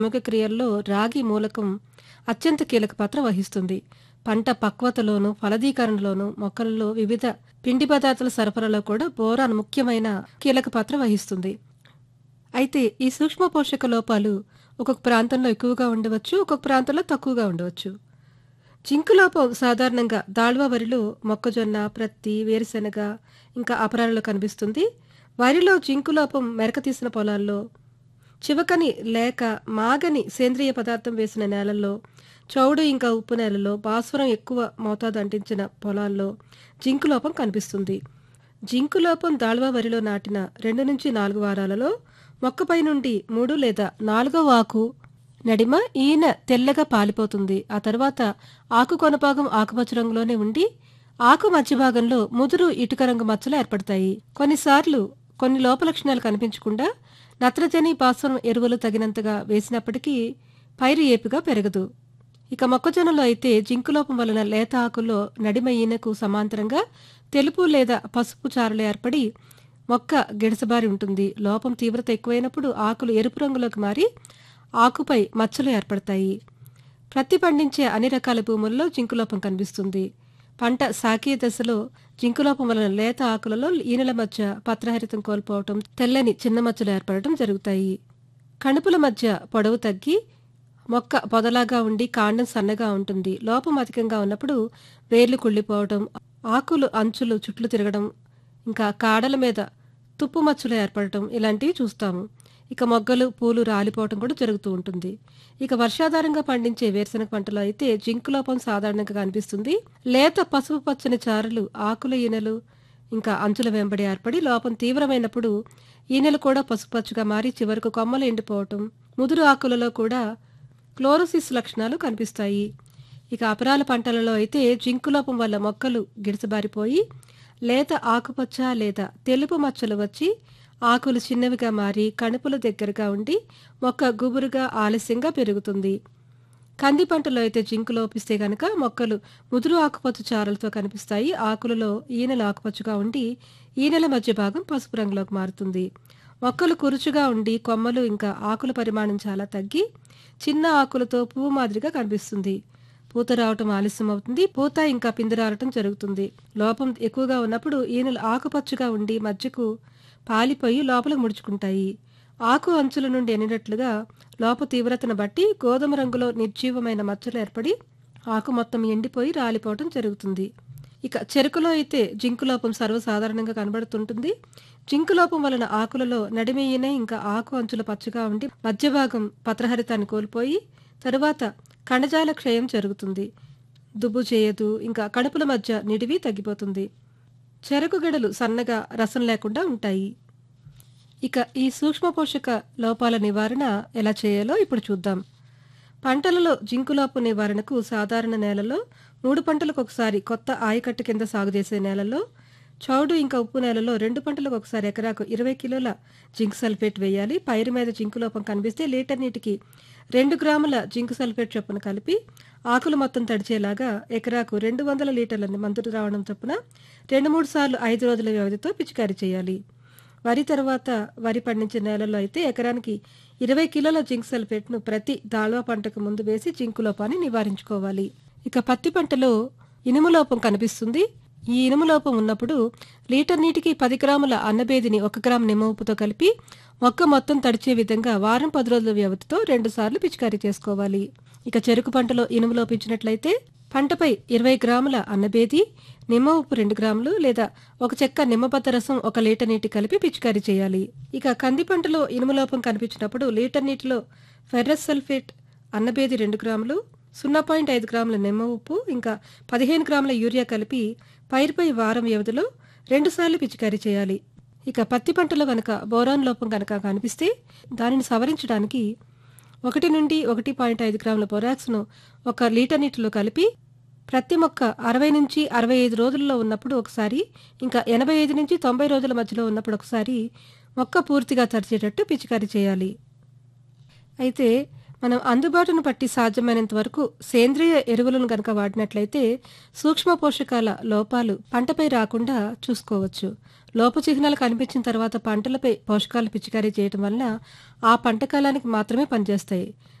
సామూహిక క్రియల్లో రాగి మూలకం అత్యంత కీలక పాత్ర వహిస్తుంది పంట పక్వతలోను ఫలదీకరణలోను మొక్కలలో వివిధ పిండి పదార్థాల సరఫరాలో కూడా బోరాన్ ముఖ్యమైన కీలక పాత్ర వహిస్తుంది అయితే ఈ సూక్ష్మ పోషక లోపాలు ఒక్కొక్క ప్రాంతంలో ఎక్కువగా ఉండవచ్చు ఒక్కొక్క ప్రాంతంలో తక్కువగా ఉండవచ్చు జింకు లోపం సాధారణంగా దాళ్వా వరిలో మొక్కజొన్న ప్రత్తి వేరుశెనగ ఇంకా అపరాలలో కనిపిస్తుంది వరిలో జింకు లోపం మెరక తీసిన పొలాల్లో చివకని లేక మాగని సేంద్రియ పదార్థం వేసిన నేలల్లో చౌడు ఇంకా ఉప్పు నేలలో భాస్వరం ఎక్కువ మోతాదు అంటించిన పొలాల్లో జింకు లోపం కనిపిస్తుంది జింకు లోపం దాళ్వా వరిలో నాటిన రెండు నుంచి నాలుగు వారాలలో మొక్కపై నుండి మూడు లేదా నాలుగో ఆకు నడిమ ఈయన తెల్లగా పాలిపోతుంది ఆ తర్వాత ఆకు కొనభాగం ఆకుపచ్చ రంగులోనే ఉండి ఆకు మధ్య భాగంలో ముదురు ఇటుక రంగు మచ్చలు ఏర్పడతాయి కొన్నిసార్లు కొన్ని లోప లక్షణాలు కనిపించకుండా నత్రజని భాస్వరం ఎరువులు తగినంతగా వేసినప్పటికీ పైరు ఏపుగా పెరగదు ఇక మొక్కజొన్నలో అయితే జింకు లోపం వలన లేత ఆకుల్లో నడిమ ఈనకు సమాంతరంగా తెలుపు లేదా పసుపు చారలు ఏర్పడి మొక్క గిడసబారి ఉంటుంది లోపం తీవ్రత ఎక్కువైనప్పుడు ఆకులు ఎరుపు రంగులోకి మారి ఆకుపై మచ్చలు ఏర్పడతాయి ప్రత్తి పండించే అన్ని రకాల భూముల్లో జింకు లోపం కనిపిస్తుంది పంట సాకీయ దశలో జింకు లోపం వలన లేత ఆకులలో ఈనెల మధ్య పత్రహరితం కోల్పోవటం తెల్లని చిన్న మచ్చలు ఏర్పడటం జరుగుతాయి కణుపుల మధ్య పొడవు తగ్గి మొక్క పొదలాగా ఉండి కాండం సన్నగా ఉంటుంది లోపం అధికంగా ఉన్నప్పుడు వేర్లు కుళ్ళిపోవడం ఆకులు అంచులు చుట్లు తిరగడం ఇంకా కాడల మీద తుప్పు మచ్చలు ఏర్పడటం ఇలాంటివి చూస్తాము ఇక మొగ్గలు పూలు రాలిపోవటం కూడా జరుగుతూ ఉంటుంది ఇక వర్షాధారంగా పండించే వేరుశనగ పంటలో అయితే జింకు లోపం సాధారణంగా కనిపిస్తుంది లేత పసుపు పచ్చని చారలు ఆకుల ఈనెలు ఇంకా అంచుల వెంబడి ఏర్పడి లోపం తీవ్రమైనప్పుడు ఈనెలు కూడా పసుపచ్చగా మారి చివరకు కొమ్మలు ఎండిపోవటం ముదురు ఆకులలో కూడా క్లోరోసిస్ లక్షణాలు కనిపిస్తాయి ఇక అపరాల పంటలలో అయితే జింకు లోపం వల్ల మొక్కలు గిడసబారిపోయి లేత ఆకుపచ్చ లేదా తెలుపు మచ్చలు వచ్చి ఆకులు చిన్నవిగా మారి కణుపుల దగ్గరగా ఉండి మొక్క గుబురుగా ఆలస్యంగా పెరుగుతుంది కంది పంటలో అయితే జింకు లోపిస్తే గనక మొక్కలు ముదురు ఆకుపచ్చ చారలతో కనిపిస్తాయి ఆకులలో ఈనెల ఆకుపచ్చగా ఉండి ఈనెల మధ్య భాగం పసుపు రంగులోకి మారుతుంది మొక్కలు కురుచుగా ఉండి కొమ్మలు ఇంకా ఆకుల పరిమాణం చాలా తగ్గి చిన్న ఆకులతో పువ్వు మాదిరిగా కనిపిస్తుంది పూత రావటం ఆలస్యం అవుతుంది పూత ఇంకా పిండి రావటం జరుగుతుంది లోపం ఎక్కువగా ఉన్నప్పుడు ఈనెలు ఆకుపచ్చగా ఉండి మధ్యకు పాలిపోయి లోపలకు ముడుచుకుంటాయి ఆకు అంచుల నుండి ఎనినట్లుగా లోప తీవ్రతను బట్టి గోధుమ రంగులో నిర్జీవమైన మచ్చలు ఏర్పడి ఆకు మొత్తం ఎండిపోయి రాలిపోవటం జరుగుతుంది ఇక చెరుకులో అయితే జింకు లోపం సర్వసాధారణంగా కనబడుతుంటుంది జింకు లోపం వలన ఆకులలో నడిమేయనే ఇంకా ఆకు అంచుల పచ్చగా ఉండి మధ్య భాగం పత్రహరితాన్ని కోల్పోయి తరువాత కణజాల క్షయం జరుగుతుంది దుబ్బు చేయదు ఇంకా కడుపుల మధ్య నిడివి తగ్గిపోతుంది చెరకు గడలు సన్నగా రసం లేకుండా ఉంటాయి ఇక ఈ సూక్ష్మ పోషక లోపాల నివారణ ఎలా చేయాలో ఇప్పుడు చూద్దాం పంటలలో జింకు లోపు నివారణకు సాధారణ నేలలో మూడు పంటలకు ఒకసారి కొత్త ఆయకట్టు కింద సాగు చేసే నేలలో చౌడు ఇంకా ఉప్పు నేలలో రెండు పంటలకు ఒకసారి ఎకరాకు ఇరవై కిలోల జింక్ సల్ఫేట్ వేయాలి పైరు మీద జింకు లోపం కనిపిస్తే లీటర్ నీటికి రెండు గ్రాముల జింక్ సల్ఫేట్ చొప్పున కలిపి ఆకులు మొత్తం తడిచేలాగా ఎకరాకు రెండు వందల లీటర్ల మందులు రావడం చొప్పున రెండు మూడు సార్లు ఐదు రోజుల వ్యవధితో పిచికారీ చేయాలి వరి తర్వాత వరి పండించే నేలలో అయితే ఎకరానికి ఇరవై కిలోల జింక్ సల్ఫేట్ను ప్రతి దాళవా పంటకు ముందు వేసి జింకు లోపాన్ని నివారించుకోవాలి ఇక పత్తి పంటలో ఇనుము లోపం కనిపిస్తుంది ఈ ఇనుము లోపం ఉన్నప్పుడు లీటర్ నీటికి పది గ్రాముల అన్నబేదిని ఒక గ్రాము నిమ్మ ఉప్పుతో కలిపి మొక్క మొత్తం తడిచే విధంగా వారం పది రోజుల వ్యవధితో రెండు సార్లు పిచికారీ చేసుకోవాలి ఇక చెరుకు పంటలో ఇనుము లోపించినట్లయితే పంటపై ఇరవై గ్రాముల అన్నబేది నిమ్మ ఉప్పు రెండు గ్రాములు లేదా ఒక చెక్క నిమ్మబద్ద రసం ఒక లీటర్ నీటి కలిపి పిచికారీ చేయాలి ఇక కంది పంటలో ఇనుము లోపం కనిపించినప్పుడు లీటర్ నీటిలో ఫెర్రస్ సల్ఫేట్ అన్నబేది రెండు గ్రాములు సున్నా పాయింట్ ఐదు గ్రాముల నిమ్మ ఉప్పు ఇంకా పదిహేను గ్రాముల యూరియా కలిపి పైరుపై వారం వ్యవధిలో రెండుసార్లు పిచికారీ చేయాలి ఇక పత్తి పంటలో గనక బోరాన్ లోపం గనక కనిపిస్తే దానిని సవరించడానికి ఒకటి నుండి ఒకటి పాయింట్ ఐదు గ్రాముల బొరాక్స్ను ఒక లీటర్ నీటిలో కలిపి ప్రతి మొక్క అరవై నుంచి అరవై ఐదు రోజుల్లో ఉన్నప్పుడు ఒకసారి ఇంకా ఎనభై ఐదు నుంచి తొంభై రోజుల మధ్యలో ఉన్నప్పుడు ఒకసారి మొక్క పూర్తిగా తరిచేటట్టు పిచికారీ చేయాలి అయితే మనం అందుబాటును బట్టి సాధ్యమైనంత వరకు సేంద్రియ ఎరువులను గనక వాడినట్లయితే సూక్ష్మ పోషకాల లోపాలు పంటపై రాకుండా చూసుకోవచ్చు లోప చిహ్నాలు కనిపించిన తర్వాత పంటలపై పోషకాలు పిచికారీ చేయటం వల్ల ఆ పంట కాలానికి మాత్రమే పనిచేస్తాయి